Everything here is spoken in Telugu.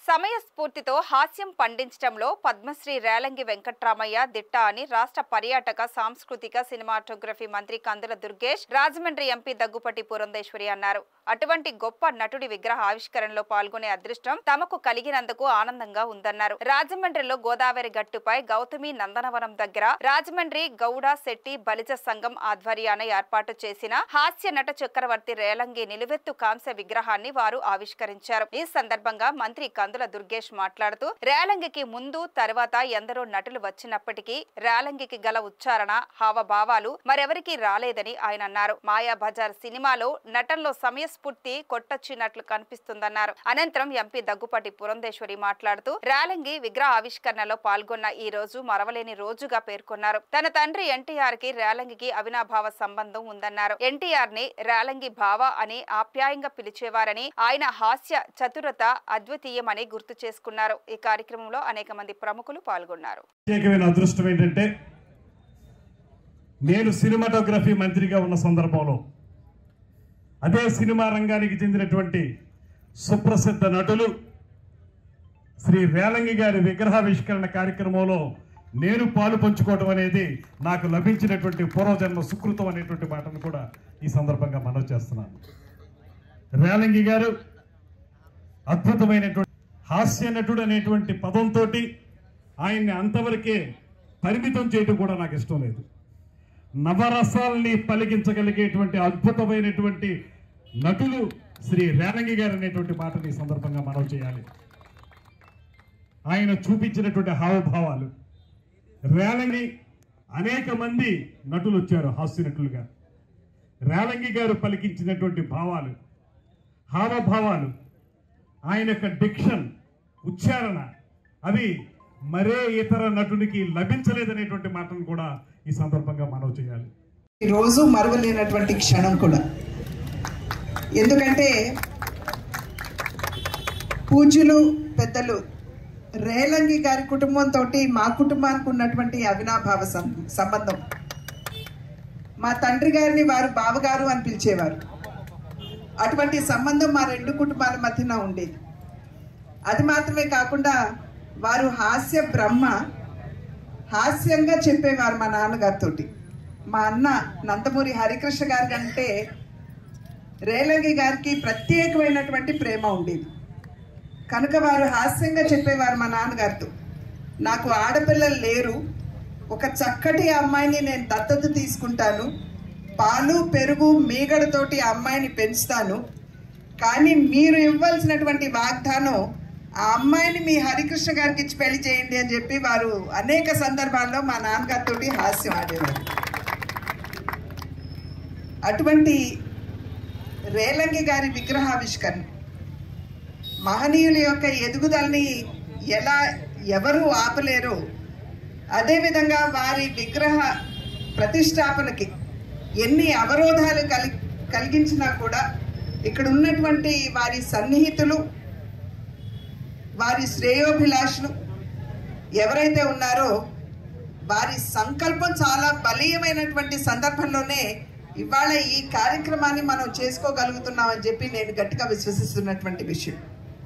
సమయస్ఫూర్తితో హాస్యం పండించడంలో పద్మశ్రీ రేలంగి వెంకట్రామయ్య దిట్ట అని రాష్ట్ర పర్యాటక సాంస్కృతిక సినిమాటోగ్రఫీ మంత్రి కందుల దుర్గేష్ రాజమండ్రి ఎంపీ దగ్గుపట్టి పురంధేశ్వరి అన్నారు అటువంటి గొప్ప నటుడి విగ్రహ ఆవిష్కరణలో పాల్గొనే అదృష్టం తమకు కలిగినందుకు ఆనందంగా ఉందన్నారు రాజమండ్రిలో గోదావరి గట్టుపై గౌతమి నందనవనం దగ్గర రాజమండ్రి గౌడ శెట్టి బలిజ సంఘం ఆధ్వర్యాన ఏర్పాటు చేసిన హాస్య నట చక్రవర్తి రేలంగి నిలువెత్తు కాంస్య విగ్రహాన్ని వారు ఆవిష్కరించారు ఈ సందర్భంగా మంత్రి కందుల దుర్గేష్ మాట్లాడుతూ రేలంగికి ముందు తర్వాత ఎందరో నటులు వచ్చినప్పటికీ రేలంగికి గల ఉచ్చారణ హావభావాలు మరెవరికీ రాలేదని ఆయన అన్నారు మాయా బజార్ సినిమాలో నటనలో సమయస్ఫూర్తి కొట్టొచ్చినట్లు కనిపిస్తుందన్నారు అనంతరం ఎంపీ దగ్గుపాటి పురంధేశ్వరి మాట్లాడుతూ రేలంగి విగ్రహ ఆవిష్కరణలో పాల్గొన్న ఈ రోజు మరవలేని రోజుగా పేర్కొన్నారు తన తండ్రి ఎన్టీఆర్ కి రేలంగికి అవినాభావ సంబంధం ఉందన్నారు ఎన్టీఆర్ ని రేలంగి భావ అని ఆప్యాయంగా పిలిచేవారని ఆయన హాస్య చతురత అద్వితీయమని గుర్తు చేసుకున్నారు ఈ కార్యక్రమంలో అనేక మంది ప్రముఖులు పాల్గొన్నారు ప్రత్యేకమైన అదృష్టం ఏంటంటే నేను సినిమాటోగ్రఫీ మంత్రిగా ఉన్న సందర్భంలో అదే సినిమా రంగానికి చెందినటువంటి సుప్రసిద్ధ నటులు శ్రీ రేలంగి గారి విగ్రహావిష్కరణ కార్యక్రమంలో నేను పాలు పంచుకోవడం అనేది నాకు లభించినటువంటి పూర్వజన్మ సుకృతం అనేటువంటి మాటను కూడా ఈ సందర్భంగా మనవి చేస్తున్నాను రేలంగి గారు అద్భుతమైనటువంటి హాస్య నటుడు అనేటువంటి పదంతో ఆయన్ని అంతవరకే పరిమితం చేయడం కూడా నాకు ఇష్టం లేదు నవరసాల్ని పలికించగలిగేటువంటి అద్భుతమైనటువంటి నటులు శ్రీ రేలంగి గారు అనేటువంటి మాటని ఈ సందర్భంగా మనం చేయాలి ఆయన చూపించినటువంటి హావభావాలు రేలంగి అనేక మంది నటులు వచ్చారు హాస్య నటులుగా రేలంగి గారు పలికించినటువంటి భావాలు హావభావాలు ఆయన యొక్క డిక్షన్ ఉచ్చారణ అవి మరే ఇతర నటునికి లభించలేదనేటువంటి మాటను కూడా ఈ సందర్భంగా మనం చేయాలి ఈ రోజు మరువలేనటువంటి క్షణం కూడా ఎందుకంటే పూజ్యులు పెద్దలు రేలంగి గారి కుటుంబంతో మా కుటుంబానికి ఉన్నటువంటి అవినాభావ సం- సంబంధం మా తండ్రి గారిని వారు బావగారు అని పిలిచేవారు అటువంటి సంబంధం మా రెండు కుటుంబాల మధ్యన ఉండేది అది మాత్రమే కాకుండా వారు హాస్య బ్రహ్మ హాస్యంగా చెప్పేవారు మా నాన్నగారితోటి మా అన్న నందమూరి హరికృష్ణ గారి కంటే రేలంగి గారికి ప్రత్యేకమైనటువంటి ప్రేమ ఉండేది కనుక వారు హాస్యంగా చెప్పేవారు మా నాన్నగారితో నాకు ఆడపిల్లలు లేరు ఒక చక్కటి అమ్మాయిని నేను దత్తత తీసుకుంటాను పాలు పెరుగు మీగడతోటి ఆ అమ్మాయిని పెంచుతాను కానీ మీరు ఇవ్వాల్సినటువంటి వాగ్దానం ఆ అమ్మాయిని మీ హరికృష్ణ గారికి ఇచ్చి పెళ్లి చేయండి అని చెప్పి వారు అనేక సందర్భాల్లో మా నాన్నగారితో హాస్యం ఆడేవారు అటువంటి రేలంగి గారి విగ్రహావిష్కరణ మహనీయుల యొక్క ఎదుగుదలని ఎలా ఎవరు ఆపలేరో అదేవిధంగా వారి విగ్రహ ప్రతిష్టాపనకి ఎన్ని అవరోధాలు కలి కలిగించినా కూడా ఇక్కడ ఉన్నటువంటి వారి సన్నిహితులు వారి శ్రేయోభిలాషులు ఎవరైతే ఉన్నారో వారి సంకల్పం చాలా బలీయమైనటువంటి సందర్భంలోనే ఇవాళ ఈ కార్యక్రమాన్ని మనం చేసుకోగలుగుతున్నామని చెప్పి నేను గట్టిగా విశ్వసిస్తున్నటువంటి విషయం